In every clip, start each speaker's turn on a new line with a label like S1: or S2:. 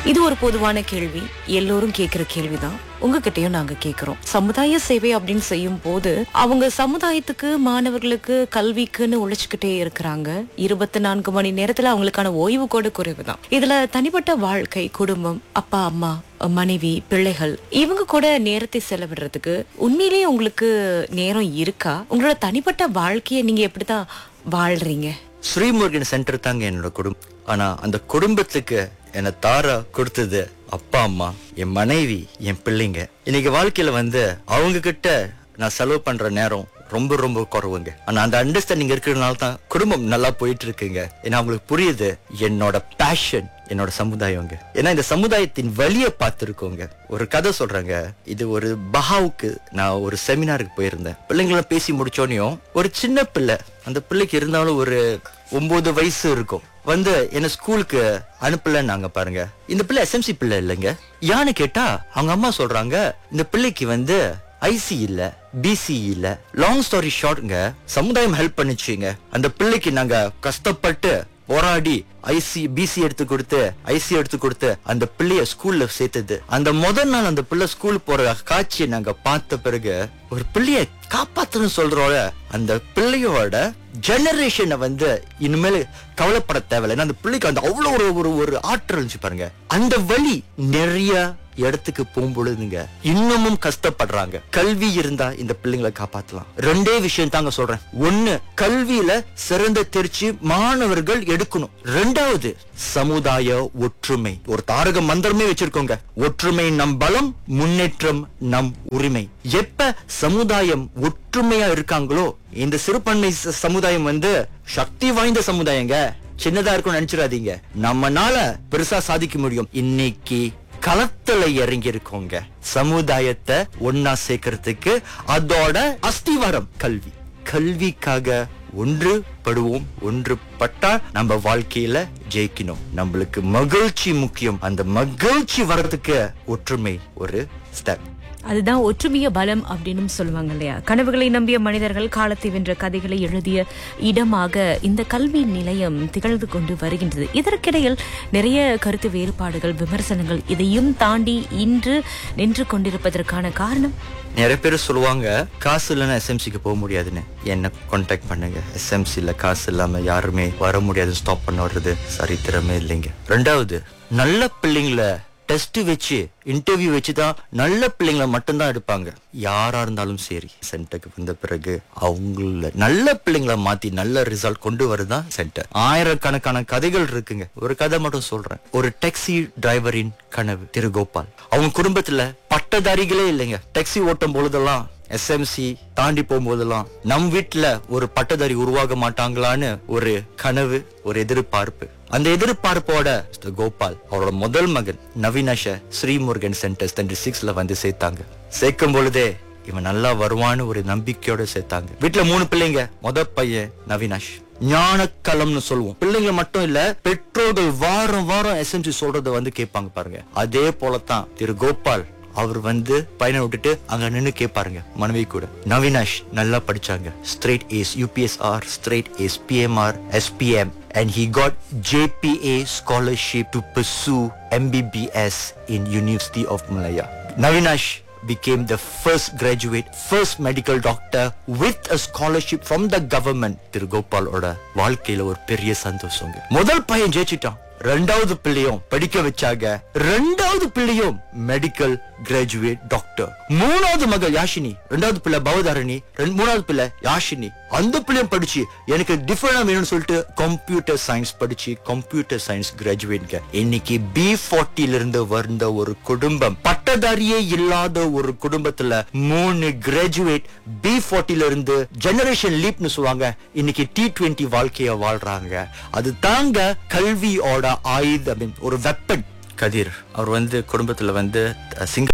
S1: இது ஒரு பொதுவான கேள்வி எல்லோரும் கேக்குற கேள்விதான் உங்ககிட்டயும் நாங்க கேக்குறோம் சமுதாய சேவை அப்படின்னு செய்யும் போது அவங்க சமுதாயத்துக்கு மாணவர்களுக்கு கல்விக்குன்னு உழைச்சுக்கிட்டே இருக்கிறாங்க இருபத்தி நான்கு மணி நேரத்துல அவங்களுக்கான ஓய்வு கூட குறைவுதான் இதுல தனிப்பட்ட வாழ்க்கை குடும்பம் அப்பா அம்மா மனைவி பிள்ளைகள் இவங்க கூட நேரத்தை செலவிடுறதுக்கு உண்மையிலேயே உங்களுக்கு நேரம் இருக்கா உங்களோட தனிப்பட்ட வாழ்க்கையை நீங்க எப்படிதான் வாழ்றீங்க
S2: ஸ்ரீமுருகன் சென்டர் தாங்க என்னோட குடும்பம் ஆனா அந்த குடும்பத்துக்கு என்னை தாரா கொடுத்தது அப்பா அம்மா என் மனைவி என் பிள்ளைங்க இன்னைக்கு வாழ்க்கையில வந்து அவங்க கிட்ட நான் செலவு பண்ற நேரம் ரொம்ப ரொம்ப குறைவுங்க ஆனா அந்த அண்டர்ஸ்டாண்டிங் இருக்கிறதுனால தான் குடும்பம் நல்லா போயிட்டு இருக்குங்க ஏன்னா அவங்களுக்கு புரியுது என்னோட பேஷன் என்னோட சமுதாயங்க ஏன்னா இந்த சமுதாயத்தின் வழியை பார்த்துருக்கோங்க ஒரு கதை சொல்றேங்க இது ஒரு பஹாவுக்கு நான் ஒரு செமினாருக்கு போயிருந்தேன் பிள்ளைங்களாம் பேசி முடிச்சோனையும் ஒரு சின்ன பிள்ளை அந்த பிள்ளைக்கு இருந்தாலும் ஒரு ஒன்பது வயசு இருக்கும் வந்து என்ன ஸ்கூலுக்கு அனுப்பலன்னாங்க பாருங்க இந்த பிள்ளை எஸ்எம்சி பிள்ளை இல்லைங்க யான்னு கேட்டா அவங்க அம்மா சொல்றாங்க இந்த பிள்ளைக்கு வந்து ஐசி இல்ல பிசி இல்ல லாங் ஸ்டோரி ஷார்ட்ங்க சமுதாயம் ஹெல்ப் பண்ணுச்சுங்க அந்த பிள்ளைக்கு நாங்க கஷ்டப்பட்டு போராடி ஐசி பிசி எடுத்து கொடுத்து ஐசி எடுத்து கொடுத்து அந்த பிள்ளைய ஸ்கூல்ல சேர்த்தது அந்த முதல் நாள் அந்த பிள்ளை ஸ்கூல் போற காட்சியை நாங்க பார்த்த பிறகு ஒரு பிள்ளைய காப்பாத்தணும் சொல்றோட அந்த பிள்ளையோட ஜெனரேஷனை வந்து இனிமேல் கவலைப்பட தேவையில்லை ஏன்னா அந்த பிள்ளைக்கு அந்த அவ்வளவு ஒரு ஒரு ஒரு ஆற்றல் இருந்துச்சு பாருங்க அந்த வழி நிறைய இடத்துக்கு போகும்பொழுதுங்க இன்னமும் கஷ்டப்படுறாங்க கல்வி இருந்தா இந்த பிள்ளைங்களை காப்பாத்தலாம் ரெண்டே விஷயம் தாங்க சொல்றேன் ஒண்ணு கல்வியில சிறந்த தேர்ச்சி மாணவர்கள் எடுக்கணும் ரெண்டாவது சமுதாய ஒற்றுமை ஒரு தாரக மந்திரமே வச்சிருக்கோங்க ஒற்றுமை நம் பலம் முன்னேற்றம் நம் உரிமை எப்ப சமுதாயம் ஒற்றுமையா இருக்காங்களோ இந்த சிறுபான்மை ச- சமுதாயம் வந்து சக்தி வாய்ந்த சமுதாயங்க சின்னதா இருக்கும்னு நினைச்சிடாதீங்க நம்மனால பெருசா சாதிக்க முடியும் இன்னைக்கு களத்துல இறங்கி இருக்கோங்க சமுதாயத்தை ஒன்னா சேர்க்கறதுக்கு அதோட அஸ்திவாரம் கல்வி கல்விக்காக ஒன்று படுவோம் ஒன்று பட்டா நம்ம வாழ்க்கையில ஜெயிக்கணும் நம்மளுக்கு மகிழ்ச்சி முக்கியம் அந்த மகிழ்ச்சி வர்றதுக்கு ஒற்றுமை ஒரு ஸ்டெப்
S1: அதுதான் ஒற்றுமைய பலம் அப்படின்னு சொல்லுவாங்க இல்லையா கனவுகளை நம்பிய மனிதர்கள் காலத்தை வென்ற கதைகளை எழுதிய இடமாக இந்த கல்வி நிலையம் திகழ்ந்து கொண்டு வருகின்றது இதற்கிடையில் நிறைய கருத்து வேறுபாடுகள் விமர்சனங்கள் இதையும் தாண்டி இன்று நின்று கொண்டிருப்பதற்கான காரணம்
S2: நிறைய பேர் சொல்லுவாங்க காசு இல்லைன்னா எஸ்எம்சிக்கு போக முடியாதுன்னு என்ன கான்டாக்ட் பண்ணுங்க எஸ்எம்சில காசு இல்லாம யாருமே வர முடியாது ஸ்டாப் பண்ண வர்றது சரித்திரமே இல்லைங்க ரெண்டாவது நல்ல பிள்ளைங்கள டெஸ்ட் வச்சு இன்டர்வியூ வச்சு தான் நல்ல பிள்ளைங்களை மட்டும்தான் எடுப்பாங்க யாரா இருந்தாலும் சரி சென்டருக்கு வந்த பிறகு அவங்கள நல்ல பிள்ளைங்களை மாத்தி நல்ல ரிசல்ட் கொண்டு வரதான் சென்டர் ஆயிரக்கணக்கான கதைகள் இருக்குங்க ஒரு கதை மட்டும் சொல்றேன் ஒரு டாக்ஸி டிரைவரின் கனவு திரு கோபால் அவங்க குடும்பத்துல பட்டதாரிகளே இல்லைங்க டாக்ஸி ஓட்டும் பொழுதெல்லாம் எஸ்எம்சி தாண்டி போகும்போதெல்லாம் நம் வீட்ல ஒரு பட்டதாரி உருவாக மாட்டாங்களான்னு ஒரு கனவு ஒரு எதிர்பார்ப்பு அந்த எதிர்பார்ப்போட மிஸ்டர் கோபால் அவரோட முதல் மகன் நவீனாஷ ஸ்ரீமுருகன் சென்டர் சென்டர் சிக்ஸ்ல வந்து சேர்த்தாங்க சேர்க்கும் பொழுதே இவன் நல்லா வருவான்னு ஒரு நம்பிக்கையோட சேர்த்தாங்க வீட்ல மூணு பிள்ளைங்க முத பையன் நவீனாஷ் ஞானக்கலம்னு சொல்லுவோம் பிள்ளைங்க மட்டும் இல்ல பெற்றோர்கள் வாரம் வாரம் எஸ்எம்சி சொல்றத வந்து கேட்பாங்க பாருங்க அதே போலத்தான் திரு கோபால் அவர் வந்து பையனை விட்டுட்டு அங்க நின்னு கேட்பாருங்க மனைவி கூட நவினாஷ் நல்லா படிச்சாங்க straight A's UPSR straight A's PMR SPM and he got JPA scholarship to pursue MBBS in University of Malaya. Navinash became the first graduate, first medical doctor with a scholarship from the government. Thiru கோபாலோட வாழ்க்கையில ஒரு பெரிய சந்தோஷங்க முதல் பையன் ஜெயிச்சிட்டான் ரெண்டாவது பிள்ளையும் படிக்க வச்சாங்க ரெண்டாவது பிள்ளையும் மெடிக்கல் கிராஜுவேட் டாக்டர் மூணாவது மகள் யாஷினி ரெண்டாவது பிள்ளை பவதாரணி ரெண்டு- மூணாவது பிள்ளை யாஷினி அந்த பிள்ளையும் படிச்சு எனக்கு டிஃபரெண்டா வேணும்னு சொல்லிட்டு கம்ப்யூட்டர் சயின்ஸ் படிச்சு கம்ப்யூட்டர் சயின்ஸ் கிராஜுவேட்ங்க இன்னைக்கு பி ஃபார்ட்டில இருந்து வந்த ஒரு குடும்பம் பட்டதாரியே இல்லாத ஒரு குடும்பத்துல மூணு கிராஜுவேட் பி ஃபார்ட்டில இருந்து ஜெனரேஷன் லீப்னு சொல்லுவாங்க இன்னைக்கு டி டுவெண்ட்டி வாழ்க்கைய வாழ்றாங்க அது தாங்க கல்வியோட ஆயுதம் I mean, ஒரு வெப்பன் கதிர் அவர் வந்து குடும்பத்துல வந்து அஹ், சிங்க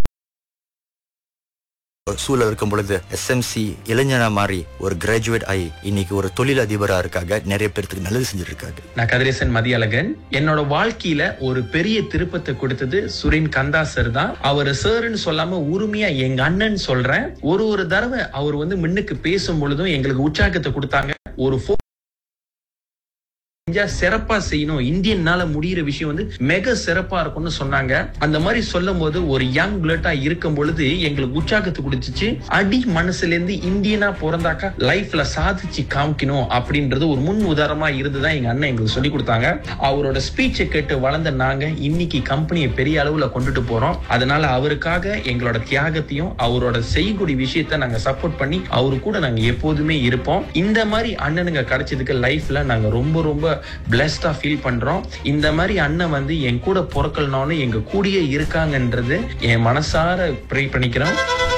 S2: சூழல் இருக்கும் பொழுது எஸ்எம்சி இளைஞனா மாறி ஒரு கிராஜுவேட் ஆகி இன்னைக்கு ஒரு தொழில் அதிபரா இருக்காங்க நிறைய பேருக்கு நல்லது செஞ்சுட்டு இருக்காங்க
S3: நான் கதிரேசன் மதியழகன் என்னோட வாழ்க்கையில ஒரு பெரிய திருப்பத்தை கொடுத்தது சுரின் கந்தா சார் தான் அவர் சார்னு சொல்லாம உரிமையா எங்க அண்ணன் சொல்றேன் ஒரு ஒரு தடவை அவர் வந்து முன்னுக்கு பேசும் பொழுதும் எங்களுக்கு உற்சாகத்தை கொடுத்தாங்க ஒரு செஞ்சா சிறப்பா செய்யணும் இந்தியனால முடியிற விஷயம் வந்து மிக சிறப்பா இருக்கும்னு சொன்னாங்க அந்த மாதிரி சொல்லும் போது ஒரு யங் பிளட்டா இருக்கும் பொழுது எங்களுக்கு உற்சாகத்தை கொடுத்துச்சு அடி மனசுல இருந்து இந்தியனா பிறந்தாக்கா லைஃப்ல சாதிச்சு காமிக்கணும் அப்படின்றது ஒரு முன் உதாரணமா இருந்துதான் எங்க அண்ணன் எங்களுக்கு சொல்லி கொடுத்தாங்க அவரோட ஸ்பீச்சை கேட்டு வளர்ந்த நாங்க இன்னைக்கு கம்பெனியை பெரிய அளவுல கொண்டுட்டு போறோம் அதனால அவருக்காக எங்களோட தியாகத்தையும் அவரோட செய்யக்கூடிய விஷயத்த நாங்க சப்போர்ட் பண்ணி அவரு கூட நாங்க எப்போதுமே இருப்போம் இந்த மாதிரி அண்ணனுங்க கிடைச்சதுக்கு லைஃப்ல நாங்க ரொம்ப ரொம்ப பிளஸ்டா ஃபீல் பண்றோம் இந்த மாதிரி அண்ணன் வந்து என் கூட பிறக்கலனாலும் எங்க கூடயே இருக்காங்கன்றது என் மனசார ப்ரே பண்ணிக்கிறோம்